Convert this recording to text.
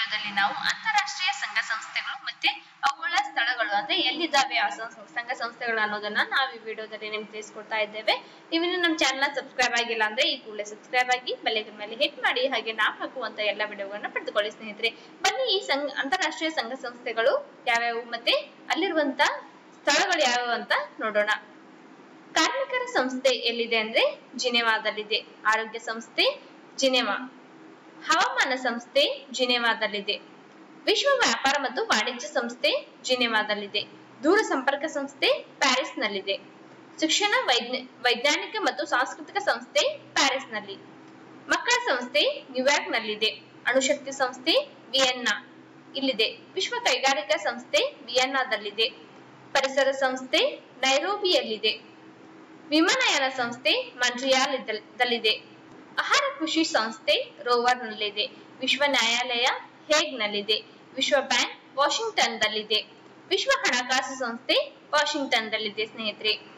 ವಿಡಿಯೋದಲ್ಲಿ ನಾವು ಅಂತಾರಾಷ್ಟ್ರೀಯ ಸಂಘ ಸಂಸ್ಥೆಗಳು ಮತ್ತೆ ಅವುಗಳ ಸ್ಥಳಗಳು ಅಂದ್ರೆ ಎಲ್ಲಿದ್ದಾವೆ ಆ ಸಂ- ಸಂಘ ಸಂಸ್ಥೆಗಳು ಅನ್ನೋದನ್ನ ನಾವು ಈ ವಿಡಿಯೋದಲ್ಲಿ ನಿಮ್ಗೆ ತಿಳಿಸ್ಕೊಡ್ತಾ ಇದ್ದೇವೆ ನೀವಿನ್ನು ನಮ್ಮ ಚಾನಲ್ ಸಬ್ಸ್ಕ್ರೈಬ್ ಆಗಿಲ್ಲ ಅಂದ್ರೆ ಈ ಕೂಡಲೇ ಸಬ್ಸ್ಕ್ರೈಬ್ ಆಗಿ ಬೆಲ್ಲೈಕನ್ ಮೇಲೆ ಹಿಟ್ ಮಾಡಿ ಹಾಗೆ ನಾವು ಹಾಕುವಂತ ಎಲ್ಲ ವಿಡಿಯೋಗಳನ್ನ ಪಡೆದುಕೊಳ್ಳಿ ಸ್ನೇಹಿತರೆ ಬನ್ನಿ ಈ ಸಂಘ ಅಂತಾರಾಷ್ಟ್ರೀಯ ಸಂಘ ಸಂಸ್ಥೆಗಳು ಯಾವ್ಯಾವು ಮತ್ತೆ ಅಲ್ಲಿರುವಂತ ಸ್ಥಳಗಳು ಯಾವ್ಯಾವು ಅಂತ ನೋಡೋಣ ಕಾರ್ಮಿಕರ ಸಂಸ್ಥೆ ಎಲ್ಲಿದೆ ಅಂದ್ರೆ ಜಿನೆವಾದಲ್ಲಿದೆ ಆರೋಗ್ಯ ಸಂಸ್ಥೆ ಜಿನೆವಾ ಹವಾಮಾನ ಸಂಸ್ಥೆ ಜಿನೆವಾದಲ್ಲಿದೆ ವಿಶ್ವ ವ್ಯಾಪಾರ ಮತ್ತು ವಾಣಿಜ್ಯ ಸಂಸ್ಥೆ ಜಿನೆವಾದಲ್ಲಿದೆ ದೂರ ಸಂಪರ್ಕ ಸಂಸ್ಥೆ ಪ್ಯಾರಿಸ್ನಲ್ಲಿದೆ ಶಿಕ್ಷಣ ವೈಜ್ಞ ವೈಜ್ಞಾನಿಕ ಮತ್ತು ಸಾಂಸ್ಕೃತಿಕ ಸಂಸ್ಥೆ ಪ್ಯಾರಿಸ್ನಲ್ಲಿ ಮಕ್ಕಳ ಸಂಸ್ಥೆ ನ್ಯೂಯಾರ್ಕ್ನಲ್ಲಿದೆ ಅಣುಶಕ್ತಿ ಸಂಸ್ಥೆ ವಿಯೆನ್ನಾ ಇಲ್ಲಿದೆ ವಿಶ್ವ ಕೈಗಾರಿಕಾ ಸಂಸ್ಥೆ ವಿಯೆನ್ನಾದಲ್ಲಿದೆ ಪರಿಸರ ಸಂಸ್ಥೆ ನೈರೋಬಿಯಲ್ಲಿದೆ ವಿಮಾನಯಾನ ಸಂಸ್ಥೆ ಮಾಂಟ್ರಿಯಾಲ್ ದಲ್ಲಿದೆ ಆಹಾರ ಕೃಷಿ ಸಂಸ್ಥೆ ರೋವರ್ನಲ್ಲಿದೆ ವಿಶ್ವ ನ್ಯಾಯಾಲಯ ಹೇಗ್ನಲ್ಲಿದೆ ವಿಶ್ವ ಬ್ಯಾಂಕ್ ವಾಷಿಂಗ್ಟನ್ದಲ್ಲಿದೆ ವಿಶ್ವ ಹಣಕಾಸು ಸಂಸ್ಥೆ ವಾಷಿಂಗ್ಟನ್ದಲ್ಲಿದೆ ಸ್ನೇಹಿತರೆ